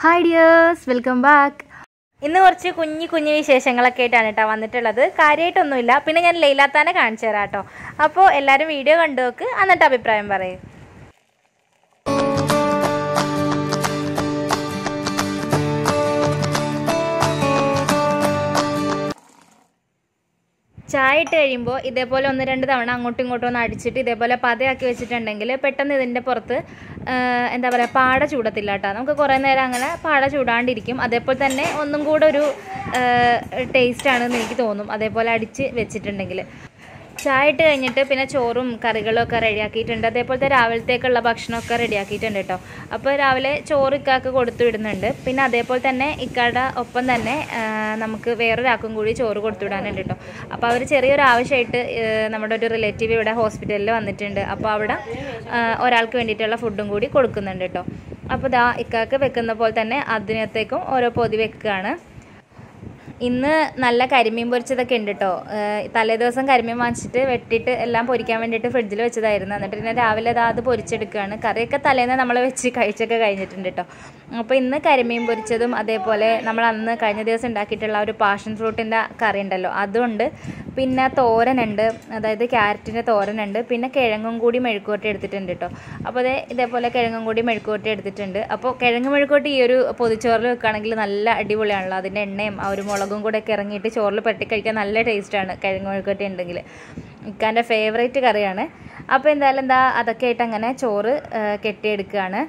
Hi dears welcome back ഇന്ന് കുറച്ച് കുഞ്ഞു കുഞ്ഞു വിശേഷങ്ങളൊക്കെ ആയിട്ടാണ് കേട്ടോ വന്നിട്ടുള്ളത് കാര്യമായിട്ടൊന്നുമില്ല പിന്നെ ഞാൻ ലൈലാത്താനെ കാണിച്ചു തരാം കേട്ടോ അപ്പോൾ എല്ലാവരും വീഡിയോ കണ്ടു നോക്ക് എന്നിട്ട് അഭിപ്രായം പറയും ചായ ഇട്ട് കഴിയുമ്പോൾ ഇതേപോലെ ഒന്ന് രണ്ട് തവണ അങ്ങോട്ടും ഇങ്ങോട്ടും ഒന്ന് അടിച്ചിട്ട് ഇതേപോലെ പതയാക്കി വെച്ചിട്ടുണ്ടെങ്കിൽ പെട്ടെന്ന് ഇതിൻ്റെ പുറത്ത് ആ, എന്താ പറയുക പാട ചൂടത്തില്ല കേട്ടോ നമുക്ക് കുറേ നേരം അങ്ങനെ പാട ചൂടാണ്ടിരിക്കും അതേപോലെ തന്നെ ഒന്നും കൂടെ ഒരു ടേസ്റ്റ് ആണെന്ന് എനിക്ക് തോന്നും അതേപോലെ അടിച്ച് വെച്ചിട്ടുണ്ടെങ്കിൽ ചായ ഇട്ട് കഴിഞ്ഞിട്ട് പിന്നെ ചോറും കറികളും ഒക്കെ റെഡിയാക്കിയിട്ടുണ്ട് അതേപോലത്തെ രാവിലത്തേക്കുള്ള ഭക്ഷണമൊക്കെ റെഡിയാക്കിയിട്ടുണ്ട് കേട്ടോ അപ്പോൾ രാവിലെ ചോറ് ഇക്കാക്ക് കൊടുത്തു വിടുന്നുണ്ട് പിന്നെ അതേപോലെ തന്നെ ഇക്കാടെ ഒപ്പം തന്നെ ആ, നമുക്ക് വേറൊരാൾക്കും കൂടി ചോറ് കൊടുത്തു വിടാനുണ്ട് കേട്ടോ അപ്പോൾ അവർ ചെറിയൊരു ആവശ്യമായിട്ട് ആ, നമ്മുടെ ഒരു റിലേറ്റീവ് ഇവിടെ ഹോസ്പിറ്റലിൽ വന്നിട്ടുണ്ട് അപ്പോൾ അവിടെ ആ, ഒരാൾക്ക് വേണ്ടിയിട്ടുള്ള ഫുഡും കൂടി കൊടുക്കുന്നുണ്ട് കേട്ടോ അപ്പോൾ ദാ ഇക്കാക്ക് വെക്കുന്ന പോലെ തന്നെ അതിനകത്തേക്കും ഓരോ പൊതി വെക്കുകയാണ് ഇന്ന് നല്ല കരിമീൻ പൊരിച്ചതൊക്കെ ഉണ്ട് കേട്ടോ തലേ ദിവസം കരിമീൻ വാങ്ങിച്ചിട്ട് വെട്ടിയിട്ട് എല്ലാം പൊരിക്കാൻ വേണ്ടിയിട്ട് ഫ്രിഡ്ജിൽ വെച്ചതായിരുന്നു എന്നിട്ട് പിന്നെ രാവിലെ അത് അത് പൊരിച്ചെടുക്കുകയാണ് കറിയൊക്കെ തലേന്ന് നമ്മൾ വെച്ച് കഴിച്ചൊക്കെ കഴിഞ്ഞിട്ടുണ്ട് കേട്ടോ അപ്പോൾ ഇന്ന് കരിമീൻ പൊരിച്ചതും അതേപോലെ നമ്മൾ അന്ന് കഴിഞ്ഞ ദിവസം ഉണ്ടാക്കിയിട്ടുള്ള ആ ഒരു പാഷൻ ഫ്രൂട്ടിൻ്റെ കറി ഉണ്ടല്ലോ അതുണ്ട് പിന്നെ തോരനുണ്ട് അതായത് ക്യാരറ്റിൻ്റെ തോരനുണ്ട് പിന്നെ കിഴങ്ങും കൂടി മെഴുക്കുവരട്ടി എടുത്തിട്ടുണ്ട് കേട്ടോ അപ്പോൾ അതേ ഇതേപോലെ കിഴങ്ങും കൂടി മെഴുക്കുവരട്ടി എടുത്തിട്ടുണ്ട് അപ്പോൾ കിഴങ്ങ് മെഴുക്കുവരട്ടി ഈ ഒരു പൊതിച്ചോറിൽ വെക്കുകയാണെങ്കിൽ നല്ല അടിപൊളിയാണല്ലോ അതിൻ്റെ എണ്ണയും ആ ഒരു മുളകും കൂടെ ഒക്കെ ഇറങ്ങിയിട്ട് ചോറിൽ പെട്ടി കഴിക്കാൻ നല്ല ടേസ്റ്റാണ് കിഴങ്ങ് മെഴുക്കുവരട്ടി ഉണ്ടെങ്കിൽ ഇക്കാൻ്റെ ഫേവറേറ്റ് കറിയാണ് അപ്പോൾ എന്തായാലും എന്താ അതൊക്കെ ആയിട്ട് അങ്ങനെ ചോറ് ആ, കെട്ടിയെടുക്കുകയാണ്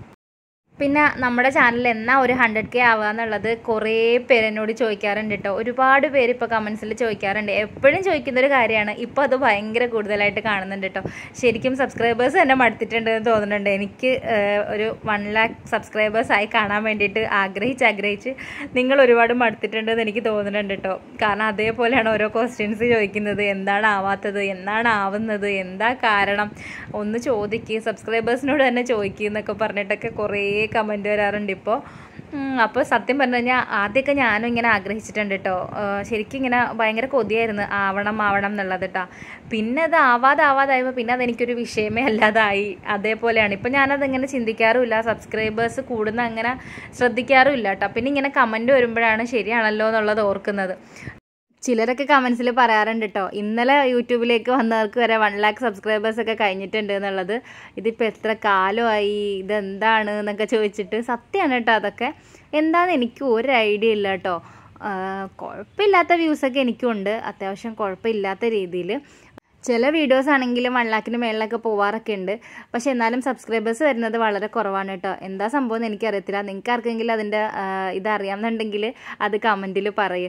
പിന്നെ നമ്മുടെ ചാനൽ എന്നാ ഒരു ഹൺഡ്രഡ് കെ ആവുക എന്നുള്ളത് കുറേ പേര് എന്നോട് ചോദിക്കാറുണ്ട് കേട്ടോ ഒരുപാട് പേര് ഇപ്പോൾ കമൻസിൽ ചോദിക്കാറുണ്ട് എപ്പോഴും ചോദിക്കുന്ന ഒരു കാര്യമാണ് ഇപ്പോൾ അത് ഭയങ്കര കൂടുതലായിട്ട് കാണുന്നുണ്ട് കേട്ടോ ശരിക്കും സബ്സ്ക്രൈബേഴ്സ് തന്നെ മടുത്തിട്ടുണ്ട് എന്ന് തോന്നുന്നുണ്ട് എനിക്ക് ഏഹ്, ഒരു വൺ ലാക്ക് സബ്സ്ക്രൈബേഴ്സ് ആയി കാണാൻ വേണ്ടിയിട്ട് ആഗ്രഹിച്ച് ആഗ്രഹിച്ച് നിങ്ങൾ ഒരുപാട് മടുത്തിട്ടുണ്ടെന്ന് എനിക്ക് തോന്നുന്നുണ്ട് കേട്ടോ കാരണം അതേപോലെയാണ് ഓരോ ക്വസ്റ്റ്യൻസ് ചോദിക്കുന്നത് എന്താണ് ആവാത്തത് എന്നാണ് ആവുന്നത് എന്താ കാരണം ഒന്ന് ചോദിക്കുക സബ്സ്ക്രൈബേഴ്സിനോട് തന്നെ ചോദിക്കുക എന്നൊക്കെ പറഞ്ഞിട്ടൊക്കെ കുറേ കമൻറ്റ് വരാറുണ്ട് ഇപ്പോൾ അപ്പോൾ സത്യം പറഞ്ഞു കഴിഞ്ഞാൽ ആദ്യമൊക്കെ ഞാനും ഇങ്ങനെ ആഗ്രഹിച്ചിട്ടുണ്ട് കേട്ടോ ശരിക്കും ഇങ്ങനെ ഭയങ്കര കൊതിയായിരുന്നു ആവണം ആവണം എന്നുള്ളത് കേട്ടോ പിന്നെ അത് ആവാതെ ആവാതായപ്പോൾ പിന്നെ അതെനിക്കൊരു വിഷയമേ അല്ലാതായി അതേപോലെയാണ് ഇപ്പം ഞാനത് ഇങ്ങനെ ചിന്തിക്കാറുമില്ല സബ്സ്ക്രൈബേഴ്സ് കൂടുന്ന അങ്ങനെ ശ്രദ്ധിക്കാറുമില്ല കേട്ടോ പിന്നെ ഇങ്ങനെ കമൻറ്റ് വരുമ്പോഴാണ് ശരിയാണല്ലോ എന്നുള്ളത് ഓർക്കുന്നത് ചിലരൊക്കെ കമൻസിൽ പറയാറുണ്ട് കേട്ടോ ഇന്നലെ യൂട്യൂബിലേക്ക് വന്നവർക്ക് വരെ വൺ ലാക്ക് സബ്സ്ക്രൈബേഴ്സ് ഒക്കെ കഴിഞ്ഞിട്ടുണ്ട് എന്നുള്ളത് ഇതിപ്പോൾ എത്ര കാലമായി ഇതെന്താണ് എന്നൊക്കെ ചോദിച്ചിട്ട് സത്യമാണ് കേട്ടോ അതൊക്കെ എന്താണെന്ന് എനിക്ക് ഒരു ഐഡിയ ഇല്ല കേട്ടോ ആഹ് കുഴപ്പമില്ലാത്ത വ്യൂസൊക്കെ എനിക്കുണ്ട് അത്യാവശ്യം കുഴപ്പമില്ലാത്ത രീതിയിൽ ചില വീഡിയോസ് ആണെങ്കിലും വൺ ലാക്കിന് മേളിലൊക്കെ പോവാറൊക്കെ ഉണ്ട് പക്ഷെ എന്നാലും സബ്സ്ക്രൈബേഴ്സ് വരുന്നത് വളരെ കുറവാണ് കേട്ടോ എന്താ സംഭവം എന്ന് എനിക്കറിയത്തില്ല നിങ്ങൾക്ക് ആർക്കെങ്കിലും അതിൻ്റെ ഇത് അറിയാമെന്നുണ്ടെങ്കിൽ അത് കമൻറ്റിൽ പറയും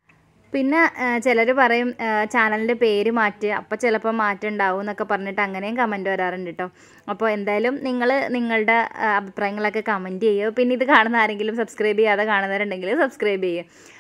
പിന്നെ ചിലർ പറയും ചാനലിൻ്റെ പേര് മാറ്റുക അപ്പോൾ ചിലപ്പോൾ മാറ്റം ഉണ്ടാവും എന്നൊക്കെ പറഞ്ഞിട്ട് അങ്ങനെയും കമൻറ്റ് വരാറുണ്ട് കേട്ടോ അപ്പോൾ എന്തായാലും നിങ്ങൾ നിങ്ങളുടെ ആ, അഭിപ്രായങ്ങളൊക്കെ കമൻറ്റ് ചെയ്യുക പിന്നെ ഇത് കാണുന്ന ആരെങ്കിലും സബ്സ്ക്രൈബ് ചെയ്യാതെ കാണുന്നവരുണ്ടെങ്കിൽ സബ്സ്ക്രൈബ് ചെയ്യുക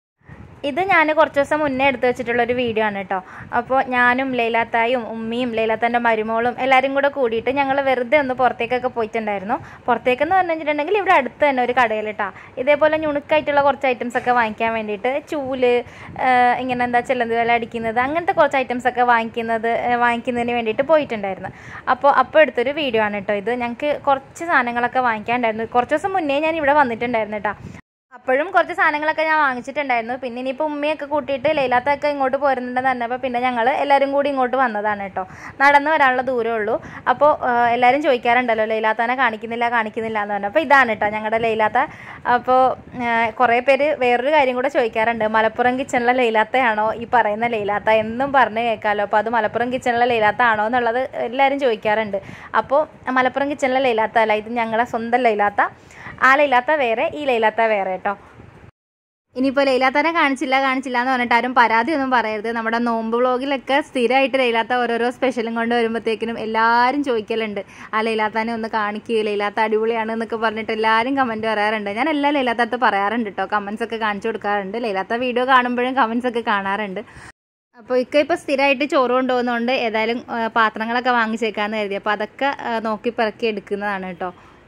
ഇത് ഞാൻ കുറച്ച് ദിവസം മുന്നേ എടുത്തു വെച്ചിട്ടുള്ള ഒരു വീഡിയോ ആണ് കേട്ടോ അപ്പോൾ ഞാനും ലൈലാത്തായും ഉമ്മിയും ലൈലാത്താൻ്റെ മരുമോളും എല്ലാവരും കൂടെ കൂടിയിട്ട് ഞങ്ങൾ വെറുതെ ഒന്ന് പുറത്തേക്കൊക്കെ പോയിട്ടുണ്ടായിരുന്നു പുറത്തേക്കെന്ന് പറഞ്ഞു വെച്ചിട്ടുണ്ടെങ്കിൽ ഇവിടെ അടുത്ത് തന്നെ ഒരു കടയിൽ കേട്ടോ ഇതേപോലെ ഞുണുക്കായിട്ടുള്ള കുറച്ച് ഐറ്റംസ് ഒക്കെ വാങ്ങിക്കാൻ വേണ്ടിയിട്ട് ചൂല് ആ, ഇങ്ങനെ എന്താ ചെല്ലന്ത് വില അടിക്കുന്നത് അങ്ങനത്തെ കുറച്ച് ഐറ്റംസ് ഒക്കെ വാങ്ങിക്കുന്നത് ആ, വാങ്ങിക്കുന്നതിന് വേണ്ടിയിട്ട് പോയിട്ടുണ്ടായിരുന്നു അപ്പോൾ അപ്പോൾ എടുത്തൊരു വീഡിയോ ആണ് കേട്ടോ ഇത് ഞങ്ങൾക്ക് കുറച്ച് സാധനങ്ങളൊക്കെ വാങ്ങിക്കാനുണ്ടായിരുന്നു കുറച്ച് ദിവസം മുന്നേ ഞാൻ ഇവിടെ വന്നിട്ടുണ്ടായിരുന്നു കേട്ടോ അപ്പോഴും കുറച്ച് സാധനങ്ങളൊക്കെ ഞാൻ വാങ്ങിച്ചിട്ടുണ്ടായിരുന്നു പിന്നെ ഇനിയിപ്പോൾ ഉമ്മയൊക്കെ കൂട്ടിയിട്ട് ലൈലാത്തൊക്കെ ഇങ്ങോട്ട് പോരുന്നുണ്ടെന്ന് പറഞ്ഞപ്പോൾ പിന്നെ ഞങ്ങൾ എല്ലാവരും കൂടി ഇങ്ങോട്ട് വന്നതാണ് കേട്ടോ നടന്ന് വരാനുള്ള ദൂരമേ ഉള്ളൂ അപ്പോൾ എല്ലാവരും ചോദിക്കാറുണ്ടല്ലോ ലൈലാത്താനെ കാണിക്കുന്നില്ല കാണിക്കുന്നില്ല എന്ന് പറഞ്ഞു അപ്പോൾ ഇതാണ് കേട്ടോ ഞങ്ങളുടെ ലൈലാത്ത അപ്പോൾ കുറേ പേര് വേറൊരു കാര്യം കൂടെ ചോദിക്കാറുണ്ട് മലപ്പുറം കിച്ചണിലെ ലൈലാത്തയാണോ ഈ പറയുന്ന ലൈലാത്ത എന്നും പറഞ്ഞ് കേൾക്കാമല്ലോ അപ്പോൾ അത് മലപ്പുറം കിച്ചണിലെ ലൈലാത്ത ആണോ എന്നുള്ളത് എല്ലാവരും ചോദിക്കാറുണ്ട് അപ്പോൾ മലപ്പുറം കിച്ചണിലെ ലൈലാത്ത അല്ല ഇത് ഞങ്ങളുടെ സ്വന്തം ലൈലാത്ത ആ ലൈലാത്ത വേറെ ഈ ലൈലാത്ത വേറെ കേട്ടോ ഇനിയിപ്പോൾ ലൈലാത്തനെ കാണിച്ചില്ല കാണിച്ചില്ല എന്ന് പറഞ്ഞിട്ട് ആരും പരാതി ഒന്നും പറയരുത് നമ്മുടെ നോമ്പ് വ്ളോഗിലൊക്കെ സ്ഥിരമായിട്ട് ലൈലാത്ത ഓരോരോ സ്പെഷ്യലും കൊണ്ട് വരുമ്പോഴത്തേക്കിനും എല്ലാവരും ചോദിക്കലുണ്ട് ആ ലൈലാത്താനെ ഒന്ന് കാണിക്കുക ലൈലാത്ത അടിപൊളിയാണ് എന്നൊക്കെ പറഞ്ഞിട്ട് എല്ലാവരും കമൻറ്റ് പറയാറുണ്ട് ഞാൻ എല്ലാ ലൈലാത്തത്ത് പറയാറുണ്ട് കേട്ടോ കമൻസ് ഒക്കെ കാണിച്ചു കൊടുക്കാറുണ്ട് ലൈലാത്ത വീഡിയോ കാണുമ്പോഴും കമൻസ് ഒക്കെ കാണാറുണ്ട് അപ്പോൾ ഇക്ക ഇപ്പോൾ സ്ഥിരമായിട്ട് ചോറ് കൊണ്ടുപോകുന്നതുകൊണ്ട് ഏതായാലും ആ, പാത്രങ്ങളൊക്കെ വാങ്ങിച്ചേക്കാന്ന് കരുതി അപ്പോൾ അതൊക്കെ ആ, നോക്കി പെറുക്കി എടുക്കുന്നതാണ് കേട്ടോ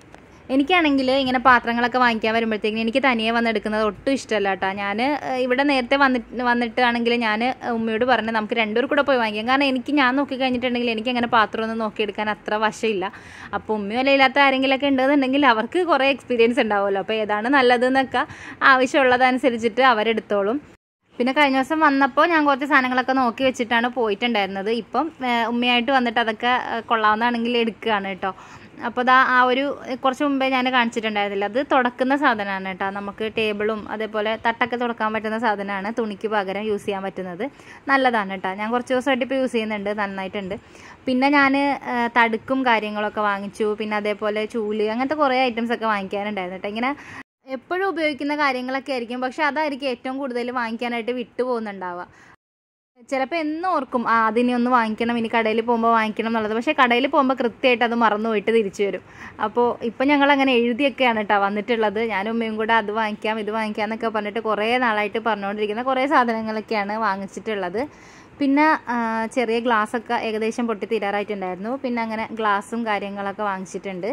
എനിക്കാണെങ്കിൽ ഇങ്ങനെ പാത്രങ്ങളൊക്കെ വാങ്ങിക്കാൻ വരുമ്പോഴത്തേക്കും എനിക്ക് തനിയെ വന്നെടുക്കുന്നത് ഒട്ടും ഇഷ്ടമല്ല കേട്ടോ ഞാൻ ഇവിടെ നേരത്തെ വന്നിട്ട് വന്നിട്ടാണെങ്കിൽ ഞാൻ ഉമ്മയോട് പറഞ്ഞു നമുക്ക് രണ്ടുപേർ കൂടെ പോയി വാങ്ങിക്കാം കാരണം എനിക്ക് ഞാൻ നോക്കി കഴിഞ്ഞിട്ടുണ്ടെങ്കിൽ എനിക്ക് അങ്ങനെ പാത്രമൊന്നും നോക്കിയെടുക്കാൻ അത്ര വശമില്ല അപ്പോൾ ഉമ്മയോ ഇല്ലാത്ത ആരെങ്കിലുമൊക്കെ ഉണ്ടെന്നുണ്ടെങ്കിൽ അവർക്ക് കുറേ എക്സ്പീരിയൻസ് ഉണ്ടാവുമല്ലോ അപ്പോൾ ഏതാണ് നല്ലതെന്നൊക്കെ ആവശ്യമുള്ളതനുസരിച്ചിട്ട് അവരെടുത്തോളും പിന്നെ കഴിഞ്ഞ ദിവസം വന്നപ്പോൾ ഞാൻ കുറച്ച് സാധനങ്ങളൊക്കെ നോക്കി വെച്ചിട്ടാണ് പോയിട്ടുണ്ടായിരുന്നത് ഇപ്പം ഏഹ്, ഉമ്മയായിട്ട് വന്നിട്ട് അതൊക്കെ ഏഹ്, കൊള്ളാവുന്നതാണെങ്കിൽ എടുക്കുകയാണ് കേട്ടോ അപ്പോൾ ദാ ആ ഒരു കുറച്ച് മുമ്പേ ഞാൻ കാണിച്ചിട്ടുണ്ടായിരുന്നില്ല അത് തുടക്കുന്ന സാധനമാണ് കേട്ടോ നമുക്ക് ടേബിളും അതേപോലെ തട്ടൊക്കെ തുടക്കാൻ പറ്റുന്ന സാധനമാണ് തുണിക്ക് പകരം യൂസ് ചെയ്യാൻ പറ്റുന്നത് നല്ലതാണ് കേട്ടോ ഞാൻ കുറച്ച് ദിവസമായിട്ട് ഇപ്പോൾ യൂസ് ചെയ്യുന്നുണ്ട് നന്നായിട്ടുണ്ട് പിന്നെ ഞാൻ തടുക്കും കാര്യങ്ങളൊക്കെ വാങ്ങിച്ചു പിന്നെ അതേപോലെ ചൂല് അങ്ങനത്തെ കുറേ ഐറ്റംസ് ഒക്കെ വാങ്ങിക്കാനുണ്ടായിരുന്നു കേട്ടോ ഇങ്ങനെ എപ്പോഴും ഉപയോഗിക്കുന്ന കാര്യങ്ങളൊക്കെ ആയിരിക്കും പക്ഷെ അതായിരിക്കും ഏറ്റവും കൂടുതൽ വാങ്ങിക്കാനായിട്ട് വിട്ടു പോകുന്നുണ്ടാവുക ചിലപ്പോൾ എന്നും ഓർക്കും ആ അതിനെ ഒന്ന് വാങ്ങിക്കണം ഇനി കടയിൽ പോകുമ്പോൾ വാങ്ങിക്കണം എന്നുള്ളത് പക്ഷേ കടയിൽ പോകുമ്പോൾ കൃത്യമായിട്ട് അത് മറന്നു പോയിട്ട് തിരിച്ചു വരും അപ്പോൾ ഇപ്പം ഞങ്ങൾ അങ്ങനെ എഴുതിയൊക്കെയാണ് കേട്ടോ വന്നിട്ടുള്ളത് ഞാനും ഉമ്മയും കൂടെ അത് വാങ്ങിക്കാം ഇത് വാങ്ങിക്കാം എന്നൊക്കെ പറഞ്ഞിട്ട് കുറേ നാളായിട്ട് പറഞ്ഞുകൊണ്ടിരിക്കുന്ന കുറേ സാധനങ്ങളൊക്കെയാണ് വാങ്ങിച്ചിട്ടുള്ളത് പിന്നെ ആ, ചെറിയ ഗ്ലാസ്സൊക്കെ ഏകദേശം പൊട്ടി തീരാറായിട്ടുണ്ടായിരുന്നു പിന്നെ അങ്ങനെ ഗ്ലാസും കാര്യങ്ങളൊക്കെ വാങ്ങിച്ചിട്ടുണ്ട്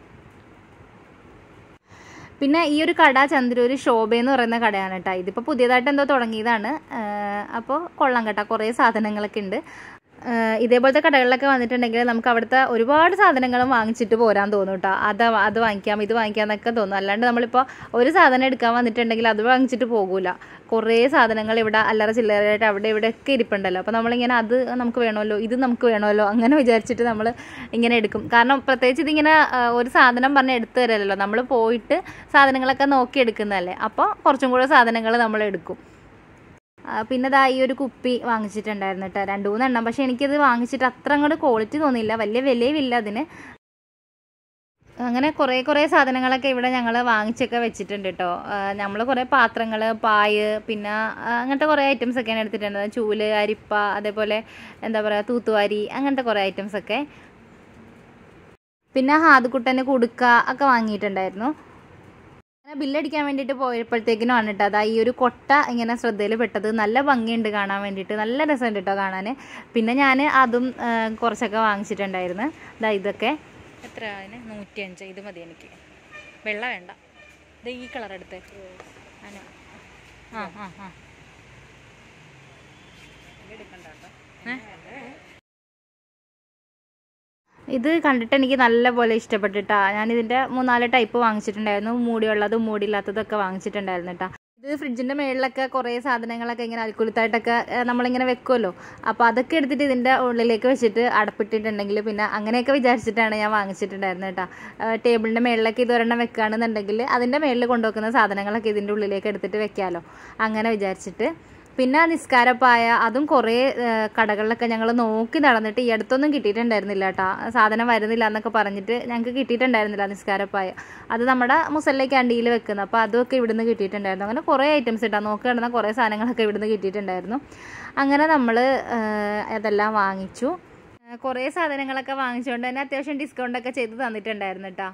പിന്നെ ഈ ഒരു കട ചന്ദ്രൂർ ശോഭ എന്ന് പറയുന്ന കടയാണ് കേട്ടോ ഇതിപ്പോൾ പുതിയതായിട്ട് എന്തോ തുടങ്ങിയതാണ് അപ്പോൾ കൊള്ളാം കേട്ടോ കുറേ സാധനങ്ങളൊക്കെ ഉണ്ട് ആഹ് ഇതേപോലത്തെ കടകളിലൊക്കെ വന്നിട്ടുണ്ടെങ്കിൽ നമുക്ക് അവിടുത്തെ ഒരുപാട് സാധനങ്ങളും വാങ്ങിച്ചിട്ട് പോരാൻ തോന്നും കേട്ടോ അത് അത് വാങ്ങിക്കാം ഇത് വാങ്ങിക്കാം എന്നൊക്കെ തോന്നും അല്ലാണ്ട് നമ്മളിപ്പോൾ ഒരു സാധനം എടുക്കാൻ വന്നിട്ടുണ്ടെങ്കിൽ അത് വാങ്ങിച്ചിട്ട് പോകൂല കുറേ സാധനങ്ങൾ ഇവിടെ അല്ലറ ചില്ലറയായിട്ട് അവിടെ ഇവിടെയൊക്കെ ഇരിപ്പുണ്ടല്ലോ അപ്പോൾ നമ്മളിങ്ങനെ അത് നമുക്ക് വേണമല്ലോ ഇത് നമുക്ക് വേണമല്ലോ അങ്ങനെ വിചാരിച്ചിട്ട് നമ്മൾ ഇങ്ങനെ എടുക്കും കാരണം പ്രത്യേകിച്ച് ഇതിങ്ങനെ ആ, ഒരു സാധനം പറഞ്ഞ് എടുത്തു തരല്ലോ നമ്മൾ പോയിട്ട് സാധനങ്ങളൊക്കെ നോക്കി എടുക്കുന്നതല്ലേ അപ്പോൾ കുറച്ചും കൂടെ സാധനങ്ങൾ നമ്മൾ എടുക്കും ആ, പിന്നെ ദാ ഈ ഒരു കുപ്പി വാങ്ങിച്ചിട്ടുണ്ടായിരുന്നു കേട്ടോ രണ്ട് മൂന്നെണ്ണം പക്ഷെ എനിക്കത് വാങ്ങിച്ചിട്ട് അത്ര അങ്ങോട്ട് ക്വാളിറ്റി തോന്നിയില്ല വലിയ വിലയുമില്ല അതിന് അങ്ങനെ കുറേ കുറേ സാധനങ്ങളൊക്കെ ഇവിടെ ഞങ്ങൾ വാങ്ങിച്ചൊക്കെ വെച്ചിട്ടുണ്ട് കേട്ടോ നമ്മൾ കുറേ പാത്രങ്ങൾ പായ് പിന്നെ ആ, അങ്ങനത്തെ കുറേ ഐറ്റംസ് ഒക്കെയാണ് എടുത്തിട്ടുണ്ട് ചൂല് അരിപ്പ അതേപോലെ എന്താ പറയുക തൂത്തുവാരി അങ്ങനത്തെ കുറേ ഐറ്റംസ് ഒക്കെ പിന്നെ ഹാദുക്കുട്ടന് കുടുക്ക ഒക്കെ വാങ്ങിയിട്ടുണ്ടായിരുന്നു അങ്ങനെ ബില്ലടിക്കാൻ വേണ്ടിയിട്ട് പോയപ്പോഴത്തേക്കിനും ആണ് കേട്ടോ അതാ ഈ ഒരു കൊട്ട ഇങ്ങനെ ശ്രദ്ധയിൽ പെട്ടത് നല്ല ഭംഗിയുണ്ട് കാണാൻ വേണ്ടിയിട്ട് നല്ല രസമുണ്ട് കേട്ടോ കാണാൻ പിന്നെ ഞാൻ അതും ആ, കുറച്ചൊക്കെ വാങ്ങിച്ചിട്ടുണ്ടായിരുന്നു ഇതാ ഇതൊക്കെ എത്ര അതിന് നൂറ്റിയഞ്ച് ഇത് മതി എനിക്ക് വെള്ള വേണ്ട ഇത് ഈ കളർ എടുത്ത് അന- ആ ആ ആ ഏ? ഇത് കണ്ടിട്ട് എനിക്ക് നല്ല പോലെ ഇഷ്ടപ്പെട്ടിട്ടാ ഞാൻ ഇതിന്റെ മൂന്നാല് ടൈപ്പ് വാങ്ങിച്ചിട്ടുണ്ടായിരുന്നു മൂടിയുള്ളതും മൂടിയില്ലാത്തതും ഒക്കെ വാങ്ങിച്ചിട്ടുണ്ടായിരുന്നു കേട്ടോ ഇത് ഫ്രിഡ്ജിന്റെ മേളിലൊക്കെ കുറേ സാധനങ്ങളൊക്കെ ഇങ്ങനെ അൽക്കുലത്തായിട്ടൊക്കെ ഏഹ്, നമ്മളിങ്ങനെ വെക്കുമല്ലോ അപ്പോൾ അതൊക്കെ എടുത്തിട്ട് ഇതിന്റെ ഉള്ളിലേക്ക് വെച്ചിട്ട് അടപ്പിട്ടിട്ടുണ്ടെങ്കിൽ പിന്നെ അങ്ങനെയൊക്കെ വിചാരിച്ചിട്ടാണ് ഞാൻ വാങ്ങിച്ചിട്ടുണ്ടായിരുന്നത് കേട്ടോ ടേബിളിന്റെ മേളിലൊക്കെ ഇത് ഒരെണ്ണം വെക്കുകയാണെന്നുണ്ടെങ്കിൽ അതിന്റെ മേളിൽ കൊണ്ടുവെക്കുന്ന സാധനങ്ങളൊക്കെ ഇതിന്റെ ഉള്ളിലേക്ക് എടുത്തിട്ട് വെക്കാമല്ലോ അങ്ങനെ വിചാരിച്ചിട്ട് പിന്നെ നിസ്കാരപ്പായ അതും കുറേ ഏഹ്, കടകളിലൊക്കെ ഞങ്ങൾ നോക്കി നടന്നിട്ട് ഈ അടുത്തൊന്നും കിട്ടിയിട്ടുണ്ടായിരുന്നില്ല കേട്ടോ സാധനം വരുന്നില്ല എന്നൊക്കെ പറഞ്ഞിട്ട് ഞങ്ങൾക്ക് കിട്ടിയിട്ടുണ്ടായിരുന്നില്ല നിസ്കാരപ്പായ അത് നമ്മുടെ മുസല്ല ക്യാൻറ്റീനിൽ വെക്കുന്നത് അപ്പോൾ അതൊക്കെ ഇവിടുന്ന് കിട്ടിയിട്ടുണ്ടായിരുന്നു അങ്ങനെ കുറേ ഐറ്റംസ് ഇട്ടാ നോക്കി നടന്ന കുറേ സാധനങ്ങളൊക്കെ ഇവിടുന്ന് കിട്ടിയിട്ടുണ്ടായിരുന്നു അങ്ങനെ നമ്മൾ അതെല്ലാം വാങ്ങിച്ചു ഏഹ്, കുറേ സാധനങ്ങളൊക്കെ വാങ്ങിച്ചുകൊണ്ട് തന്നെ അത്യാവശ്യം ഡിസ്കൗണ്ടൊക്കെ ചെയ്ത് തന്നിട്ടുണ്ടായിരുന്നു കേട്ടോ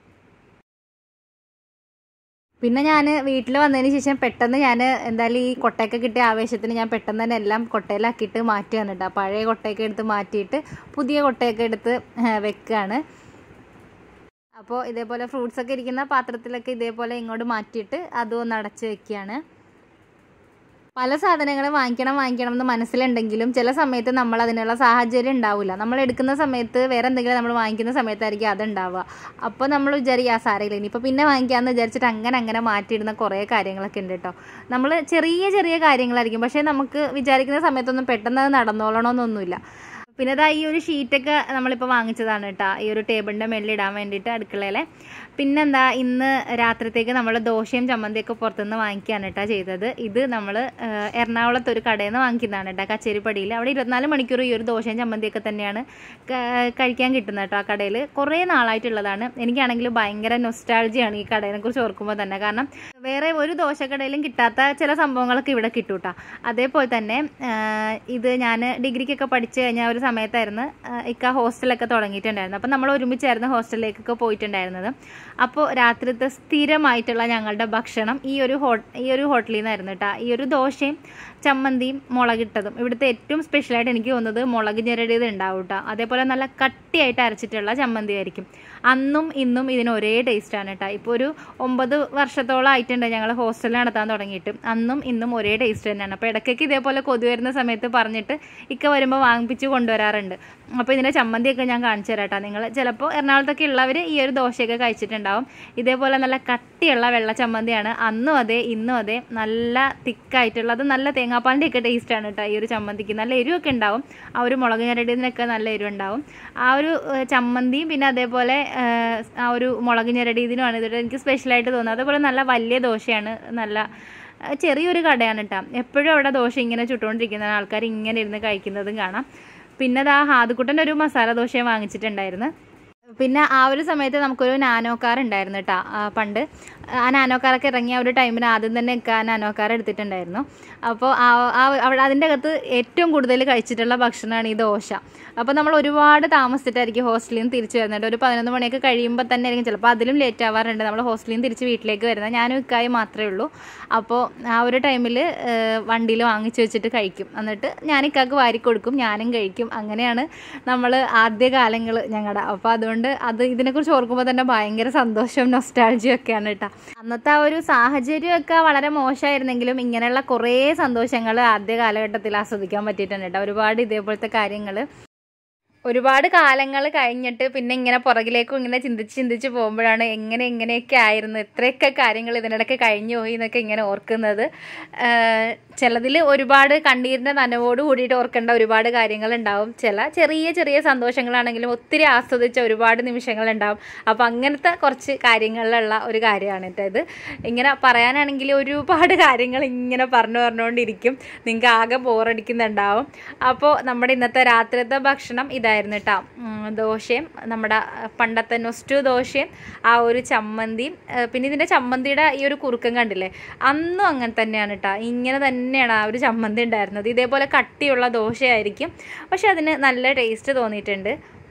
പിന്നെ ഞാൻ വീട്ടിൽ വന്നതിന് ശേഷം പെട്ടെന്ന് ഞാൻ എന്തായാലും ഈ കൊട്ടയൊക്കെ കിട്ടിയ ആവേശത്തിന് ഞാൻ പെട്ടെന്ന് തന്നെ എല്ലാം കൊട്ടയിലാക്കിയിട്ട് മാറ്റി വന്നിട്ടാ പഴയ കൊട്ടയൊക്കെ എടുത്ത് മാറ്റിയിട്ട് പുതിയ കൊട്ടയൊക്കെ എടുത്ത് വെക്കുകയാണ് അപ്പോൾ ഇതേപോലെ ഫ്രൂട്ട്സ് ഒക്കെ ഇരിക്കുന്ന പാത്രത്തിലൊക്കെ ഇതേപോലെ ഇങ്ങോട്ട് മാറ്റിയിട്ട് അതും ഒന്ന് അടച്ച് വെക്കുകയാണ് പല സാധനങ്ങളും വാങ്ങിക്കണം വാങ്ങിക്കണം എന്ന് മനസ്സിലുണ്ടെങ്കിലും ചില സമയത്ത് നമ്മൾ അതിനുള്ള സാഹചര്യം ഉണ്ടാവില്ല നമ്മൾ എടുക്കുന്ന സമയത്ത് വേറെ എന്തെങ്കിലും നമ്മൾ വാങ്ങിക്കുന്ന സമയത്തായിരിക്കും അത് ഉണ്ടാവുക അപ്പോൾ നമ്മൾ വിചാരിക്കും ആ സാരമില്ല ഇനിയിപ്പോൾ പിന്നെ വാങ്ങിക്കാമെന്ന് വിചാരിച്ചിട്ട് അങ്ങനെ അങ്ങനെ മാറ്റിയിടുന്ന കുറേ കാര്യങ്ങളൊക്കെ ഉണ്ട് കേട്ടോ നമ്മൾ ചെറിയ ചെറിയ കാര്യങ്ങളായിരിക്കും പക്ഷേ നമുക്ക് വിചാരിക്കുന്ന സമയത്തൊന്നും പെട്ടെന്ന് അത് നടന്നോളണമെന്നൊന്നുമില്ല പിന്നെ ഇതാ ഈ ഒരു ഷീറ്റൊക്കെ നമ്മളിപ്പോൾ വാങ്ങിച്ചതാണ് കേട്ടോ ഈ ഒരു ടേബിളിൻ്റെ മേളിൽ ഇടാൻ വേണ്ടിയിട്ട് അടുക്കളയിലെ പിന്നെന്താ ഇന്ന് രാത്രിത്തേക്ക് നമ്മൾ ദോശയും ചമ്മന്തിയൊക്കെ പുറത്തുനിന്ന് വാങ്ങിക്കുകയാണ് കേട്ടോ ചെയ്തത് ഇത് നമ്മൾ എറണാകുളത്ത് ഒരു കടയിൽ നിന്ന് വാങ്ങിക്കുന്നതാണ് കേട്ടോ കച്ചേരിപ്പടിയിൽ അവിടെ ഇരുപത്തിനാല് മണിക്കൂർ ഈ ഒരു ദോശയും ചമ്മന്തിയൊക്കെ തന്നെയാണ് ക- കഴിക്കാൻ കിട്ടുന്നത് കേട്ടോ ആ കടയിൽ കുറേ നാളായിട്ടുള്ളതാണ് എനിക്കാണെങ്കിൽ ഭയങ്കര നൊസ്റ്റാൾജിയാണ് ഈ കടയെ കുറിച്ച് ഓർക്കുമ്പോൾ തന്നെ കാരണം വേറെ ഒരു ദോശക്കടയിലും കിട്ടാത്ത ചില സംഭവങ്ങളൊക്കെ ഇവിടെ കിട്ടും കേട്ടോ അതേപോലെ തന്നെ ആ, ഇത് ഞാൻ ഡിഗ്രിക്കൊക്കെ പഠിച്ചു കഴിഞ്ഞ ഒരു സമയത്തായിരുന്നു ആ, ഇക്ക ഹോസ്റ്റലൊക്കെ തുടങ്ങിയിട്ടുണ്ടായിരുന്നു അപ്പം നമ്മൾ ഒരുമിച്ചായിരുന്നു ഹോസ്റ്റലിലേക്കൊക്കെ പോയിട്ടുണ്ടായിരുന്നത് അപ്പോൾ രാത്രിത്തെ സ്ഥിരമായിട്ടുള്ള ഞങ്ങളുടെ ഭക്ഷണം ഈ ഒരു ഹോ ഈ ഒരു ഹോട്ടലിൽ നിന്നായിരുന്നു കേട്ടോ ഈ ഒരു ദോശയും ചമ്മന്തിയും മുളകിട്ടതും ഇവിടുത്തെ ഏറ്റവും സ്പെഷ്യലായിട്ട് എനിക്ക് തോന്നുന്നത് മുളക് ഞെരടിയത് ഉണ്ടാവും കേട്ടോ അതേപോലെ നല്ല കട്ടിയായിട്ട് അരച്ചിട്ടുള്ള ചമ്മന്തി ആയിരിക്കും അന്നും ഇന്നും ഇതിന് ഒരേ ടേസ്റ്റാണ് കേട്ടോ ഇപ്പോൾ ഒരു ഒമ്പത് വർഷത്തോളം ആയിട്ടുണ്ട് ഞങ്ങൾ ഹോസ്റ്റലിൽ നടത്താൻ തുടങ്ങിയിട്ട് അന്നും ഇന്നും ഒരേ ടേസ്റ്റ് തന്നെയാണ് അപ്പോൾ ഇടയ്ക്കൊക്കെ ഇതേപോലെ കൊതി വരുന്ന സമയത്ത് പറഞ്ഞിട്ട് ഇക്ക വരുമ്പോൾ വാങ്ങിപ്പിച്ച് കൊണ്ടുവരാറുണ്ട് അപ്പോൾ ഇതിൻ്റെ ചമ്മന്തിയൊക്കെ ഞാൻ കാണിച്ചു തരാം കേട്ടോ നിങ്ങൾ ചിലപ്പോൾ എറണാകുളത്തൊക്കെ ഉള്ളവർ ഈ ഒരു ദോശയൊക്കെ കഴിച്ചിട്ടുണ്ടാവും ഇതേപോലെ നല്ല കട്ടിയുള്ള വെള്ള ചമ്മന്തിയാണ് അന്നും അതെ ഇന്നും അതെ നല്ല തിക്കായിട്ടുള്ള അത് നല്ല തേങ്ങാപ്പാലിൻ്റെ ഒക്കെ ടേസ്റ്റാണ് കേട്ടോ ഈ ഒരു ചമ്മന്തിക്ക് നല്ല എരിവൊക്കെ ഉണ്ടാവും ആ ഒരു മുളക് ഞെരടിയതിനൊക്കെ നല്ല എരിവുണ്ടാവും ആ ഒരു ഏഹ്, ചമ്മന്തിയും പിന്നെ അതേപോലെ ഏഹ്, ആ ഒരു മുളക് ഞെരടിയതിനുമാണ് ഇതിട്ട് എനിക്ക് സ്പെഷ്യലായിട്ട് തോന്നുന്നത് അതേപോലെ നല്ല വലിയ ദോശയാണ് നല്ല ഏഹ്, ചെറിയൊരു കടയാണ് കേട്ടോ എപ്പോഴും അവിടെ ദോശ ഇങ്ങനെ ചുട്ടുകൊണ്ടിരിക്കുന്ന ആൾക്കാർ ഇങ്ങനെ ഇരുന്ന് കഴിക്കുന്നതും കാണാം പിന്നെ അത് ആ ഹാദുക്കുട്ടൻ്റെ ഒരു മസാല ദോശയും വാങ്ങിച്ചിട്ടുണ്ടായിരുന്നു പിന്നെ ആ ഒരു സമയത്ത് നമുക്കൊരു നാനോ കാർ ഉണ്ടായിരുന്നു കേട്ടോ പണ്ട് ആ നാനോ കാറൊക്കെ ഇറങ്ങിയ ഒരു ടൈമിന് ആദ്യം തന്നെ ഒക്കെ ആ നാനോ കാർ എടുത്തിട്ടുണ്ടായിരുന്നു അപ്പോൾ ആ ആ- അവിടെ അതിൻ്റെ അകത്ത് ഏറ്റവും കൂടുതൽ കഴിച്ചിട്ടുള്ള ഭക്ഷണമാണ് ഈ ദോശ അപ്പോൾ നമ്മൾ ഒരുപാട് താമസിച്ചിട്ടായിരിക്കും ഹോസ്റ്റലിൽ നിന്ന് തിരിച്ച് വരുന്നുണ്ട് ഒരു പതിനൊന്ന് മണിയൊക്കെ കഴിയുമ്പോൾ തന്നെ ആയിരിക്കും ചിലപ്പോൾ അതിലും ലേറ്റ് ആവാറുണ്ട് നമ്മൾ ഹോസ്റ്റലിൽ നിന്ന് തിരിച്ച് വീട്ടിലേക്ക് വരുന്നത് ഞാനും ഇക്കായി മാത്രമേ ഉള്ളൂ അപ്പോൾ ആ ഒരു ടൈമിൽ വണ്ടിയിൽ വാങ്ങിച്ചു വെച്ചിട്ട് കഴിക്കും എന്നിട്ട് ഞാൻ ഇക്കാക്ക് വാരി കൊടുക്കും ഞാനും കഴിക്കും അങ്ങനെയാണ് നമ്മൾ ആദ്യ കാലങ്ങൾ ഞങ്ങളുടെ അപ്പോൾ അതുകൊണ്ട് അത് ഇതിനെക്കുറിച്ച് ഓർക്കുമ്പോൾ തന്നെ ഭയങ്കര സന്തോഷവും നൊസ്റ്റാൾജിയും ഒക്കെയാണ് കേട്ടോ അന്നത്തെ ആ ഒരു സാഹചര്യമൊക്കെ വളരെ മോശമായിരുന്നെങ്കിലും ഇങ്ങനെയുള്ള കുറേ സന്തോഷങ്ങൾ ആദ്യ കാലഘട്ടത്തിൽ ആസ്വദിക്കാൻ പറ്റിയിട്ടുണ്ട് കേട്ടോ ഒരുപാട് ഇതേപോലത്തെ കാര്യങ്ങൾ ഒരുപാട് കാലങ്ങൾ കഴിഞ്ഞിട്ട് പിന്നെ ഇങ്ങനെ പുറകിലേക്കും ഇങ്ങനെ ചിന്തിച്ച് ചിന്തിച്ച് പോകുമ്പോഴാണ് എങ്ങനെ എങ്ങനെയൊക്കെ ആയിരുന്നു ഇത്രയൊക്കെ കാര്യങ്ങൾ ഇതിനിടയ്ക്ക് കഴിഞ്ഞു പോയി എന്നൊക്കെ ഇങ്ങനെ ഓർക്കുന്നത് ചിലതിൽ ഒരുപാട് കണ്ണീരിൻ്റെ നനവോട് കൂടിയിട്ട് ഓർക്കേണ്ട ഒരുപാട് കാര്യങ്ങളുണ്ടാവും ചില ചെറിയ ചെറിയ സന്തോഷങ്ങളാണെങ്കിലും ഒത്തിരി ആസ്വദിച്ച ഒരുപാട് നിമിഷങ്ങളുണ്ടാവും അപ്പോൾ അങ്ങനത്തെ കുറച്ച് കാര്യങ്ങളിലുള്ള ഒരു കാര്യമാണ് കേട്ടോ ഇത് ഇങ്ങനെ പറയാനാണെങ്കിൽ ഒരുപാട് കാര്യങ്ങൾ ഇങ്ങനെ പറഞ്ഞു പറഞ്ഞുകൊണ്ടിരിക്കും നിങ്ങൾക്ക് ആകെ ബോറടിക്കുന്നുണ്ടാവും അപ്പോൾ നമ്മുടെ ഇന്നത്തെ രാത്രിത്തെ ഭക്ഷണം ഇതായിരുന്നു കേട്ടോ ഉം, ദോശയും നമ്മുടെ പണ്ടത്തെ നൊസ്റ്റു ദോശയും ആ ഒരു ചമ്മന്തിയും ഏഹ് പിന്നെ ഇതിൻ്റെ ചമ്മന്തിയുടെ ഈ ഒരു കുറുക്കം കണ്ടില്ലേ അന്നും അങ്ങനെ തന്നെയാണ് കേട്ടോ ഇങ്ങനെ തന്നെയാണ് ആ ഒരു ചമ്മന്തി ഉണ്ടായിരുന്നത് ഇതേപോലെ കട്ടിയുള്ള ദോശയായിരിക്കും പക്ഷെ അതിന് നല്ല ടേസ്റ്റ് തോന്നിയിട്ടുണ്ട്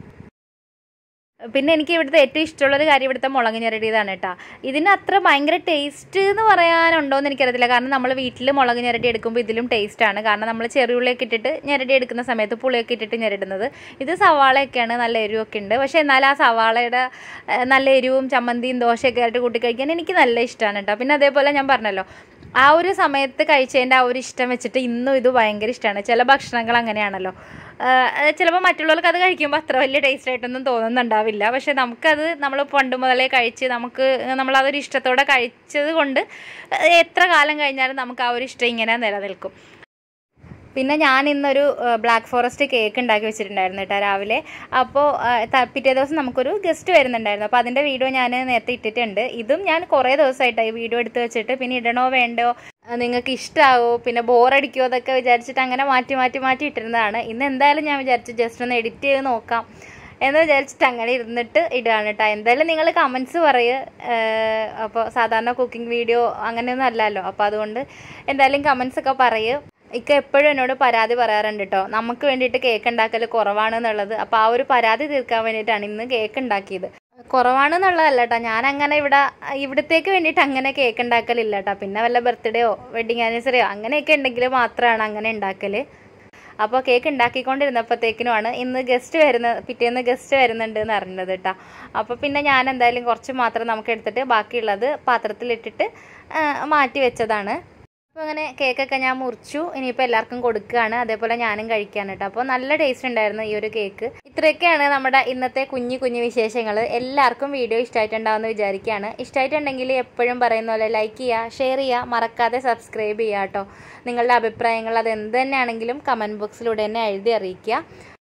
പിന്നെ എനിക്ക് ഇവിടുത്തെ ഏറ്റവും ഇഷ്ടമുള്ളൊരു കാര്യം ഇവിടുത്തെ മുളക് ഞെരടിയതാണ് കേട്ടോ ഇതിന് അത്ര ഭയങ്കര ടേസ്റ്റ് എന്ന് പറയാനുണ്ടോ എന്ന് എനിക്കറിയത്തില്ല കാരണം നമ്മൾ വീട്ടിൽ മുളക് ഞെരടി എടുക്കുമ്പോൾ ഇതിലും ടേസ്റ്റാണ് കാരണം നമ്മൾ ചെറിയുള്ളിയൊക്കെ ഇട്ടിട്ട് ഞെരടി എടുക്കുന്ന സമയത്ത് പുളിയൊക്കെ ഇട്ടിട്ട് ഞെരടുന്നത് ഇത് സവാളയൊക്കെയാണ് നല്ല എരിവൊക്കെ ഉണ്ട് പക്ഷേ എന്നാൽ ആ സവാളയുടെ ഏഹ്, നല്ല എരിവും ചമ്മന്തിയും ദോശയൊക്കെ ആയിട്ട് കൂട്ടി കഴിക്കാൻ എനിക്ക് നല്ല ഇഷ്ടമാണ് കേട്ടോ പിന്നെ അതേപോലെ ഞാൻ പറഞ്ഞല്ലോ ആ ഒരു സമയത്ത് കഴിച്ചതിൻ്റെ ആ ഒരു ഇഷ്ടം വെച്ചിട്ട് ഇന്നും ഇത് ഭയങ്കര ഇഷ്ടമാണ് ചില ഭക്ഷണങ്ങൾ അങ്ങനെയാണല്ലോ ചിലപ്പോൾ മറ്റുള്ളവർക്ക് അത് കഴിക്കുമ്പോൾ അത്ര വലിയ ടേസ്റ്റ് ആയിട്ടൊന്നും തോന്നുന്നുണ്ടാവില്ല പക്ഷെ നമുക്കത് നമ്മൾ പണ്ട് മുതലേ കഴിച്ച് നമുക്ക് നമ്മളതൊരു ഇഷ്ടത്തോടെ കഴിച്ചത് കൊണ്ട് എത്ര കാലം കഴിഞ്ഞാലും നമുക്ക് ആ ഒരു ഇഷ്ടം ഇങ്ങനെ നിലനിൽക്കും പിന്നെ ഞാൻ ഇന്നൊരു ബ്ലാക്ക് ഫോറസ്റ്റ് കേക്ക് ഉണ്ടാക്കി വെച്ചിട്ടുണ്ടായിരുന്നു കേട്ടോ രാവിലെ അപ്പോൾ പിറ്റേ ദിവസം നമുക്കൊരു ഗസ്റ്റ് വരുന്നുണ്ടായിരുന്നു അപ്പോൾ അതിൻ്റെ വീഡിയോ ഞാൻ നേരത്തെ ഇട്ടിട്ടുണ്ട് ഇതും ഞാൻ കുറേ ദിവസമായിട്ടായി വീഡിയോ എടുത്ത് വെച്ചിട്ട് പിന്നെ ഇടണോ വേണ്ടോ ആ, നിങ്ങൾക്ക് ഇഷ്ടമാവോ പിന്നെ ബോറടിക്കുമോ അതൊക്കെ വിചാരിച്ചിട്ട് അങ്ങനെ മാറ്റി മാറ്റി മാറ്റി ഇട്ടിരുന്നതാണ് ഇന്ന് എന്തായാലും ഞാൻ വിചാരിച്ചു ജസ്റ്റ് ഒന്ന് എഡിറ്റ് ചെയ്ത് നോക്കാം എന്ന് വിചാരിച്ചിട്ട് അങ്ങനെ ഇരുന്നിട്ട് ഇടുകയാണ് കേട്ടോ എന്തായാലും നിങ്ങൾ കമൻസ് പറയുക അപ്പോൾ സാധാരണ കുക്കിംഗ് വീഡിയോ അങ്ങനെയൊന്നും അല്ലല്ലോ അപ്പോൾ അതുകൊണ്ട് എന്തായാലും കമൻസ് ഒക്കെ പറയുക ഇക്ക എപ്പോഴും എന്നോട് പരാതി പറയാറുണ്ട് കേട്ടോ നമുക്ക് വേണ്ടിയിട്ട് കേക്ക് ഉണ്ടാക്കൽ കുറവാണ് എന്നുള്ളത് അപ്പോൾ ആ ഒരു പരാതി തീർക്കാൻ വേണ്ടിയിട്ടാണ് ഇന്ന് കേക്ക് ഉണ്ടാക്കിയത് കുറവാണെന്നുള്ളതല്ല കേട്ടോ ഞാൻ അങ്ങനെ ഇവിടെ ഇവിടത്തേക്ക് വേണ്ടിയിട്ട് അങ്ങനെ കേക്ക് ഉണ്ടാക്കലില്ല കേട്ടോ പിന്നെ വല്ല ബർത്ത്ഡേയോ വെഡിങ് ആനിവേഴ്സറിയോ അങ്ങനെയൊക്കെ ഉണ്ടെങ്കിൽ മാത്രമാണ് അങ്ങനെ ഉണ്ടാക്കൽ അപ്പോൾ കേക്ക് ഉണ്ടാക്കിക്കൊണ്ടിരുന്നപ്പോഴത്തേക്കിനുമാണ് ഇന്ന് ഗസ്റ്റ് വരുന്ന പിറ്റേന്ന് ഗസ്റ്റ് വരുന്നുണ്ട് എന്ന് അറിഞ്ഞത് കേട്ടോ അപ്പോൾ പിന്നെ ഞാൻ എന്തായാലും കുറച്ച് മാത്രം നമുക്ക് എടുത്തിട്ട് ബാക്കിയുള്ളത് പാത്രത്തിലിട്ടിട്ട് ആ, മാറ്റി വെച്ചതാണ് അപ്പോൾ അങ്ങനെ കേക്കൊക്കെ ഞാൻ മുറിച്ചു ഇനിയിപ്പോൾ എല്ലാവർക്കും കൊടുക്കുകയാണ് അതേപോലെ ഞാനും കഴിക്കാണ് കേട്ടോ അപ്പോൾ നല്ല ടേസ്റ്റ് ഉണ്ടായിരുന്നു ഈ ഒരു കേക്ക് ഇത്രയൊക്കെയാണ് നമ്മുടെ ഇന്നത്തെ കുഞ്ഞു കുഞ്ഞു വിശേഷങ്ങൾ എല്ലാവർക്കും വീഡിയോ ഇഷ്ടമായിട്ടുണ്ടാവുമെന്ന് വിചാരിക്കുകയാണ് ഇഷ്ടമായിട്ടുണ്ടെങ്കിൽ എപ്പോഴും പറയുന്ന പോലെ ലൈക്ക് ചെയ്യുക ഷെയർ ചെയ്യുക മറക്കാതെ സബ്സ്ക്രൈബ് ചെയ്യുക കേട്ടോ നിങ്ങളുടെ അഭിപ്രായങ്ങൾ അത് എന്ത് തന്നെയാണെങ്കിലും കമൻറ്റ് ബോക്സിലൂടെ തന്നെ എഴുതി അറിയിക്കുക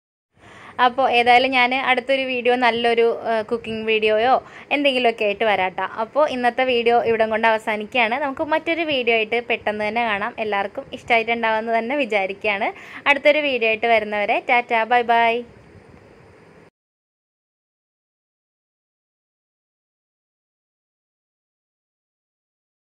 അപ്പോൾ ഏതായാലും ഞാൻ അടുത്തൊരു വീഡിയോ നല്ലൊരു കുക്കിംഗ് വീഡിയോയോ എന്തെങ്കിലുമൊക്കെ ആയിട്ട് വരാട്ടോ അപ്പോൾ ഇന്നത്തെ വീഡിയോ ഇവിടം കൊണ്ട് അവസാനിക്കുകയാണ് നമുക്ക് മറ്റൊരു വീഡിയോ ആയിട്ട് പെട്ടെന്ന് തന്നെ കാണാം എല്ലാവർക്കും ഇഷ്ടമായിട്ടുണ്ടാവുമെന്ന് തന്നെ വിചാരിക്കുകയാണ് അടുത്തൊരു വീഡിയോ ആയിട്ട് വരുന്നവരെ ടാറ്റാ ബൈ ബൈ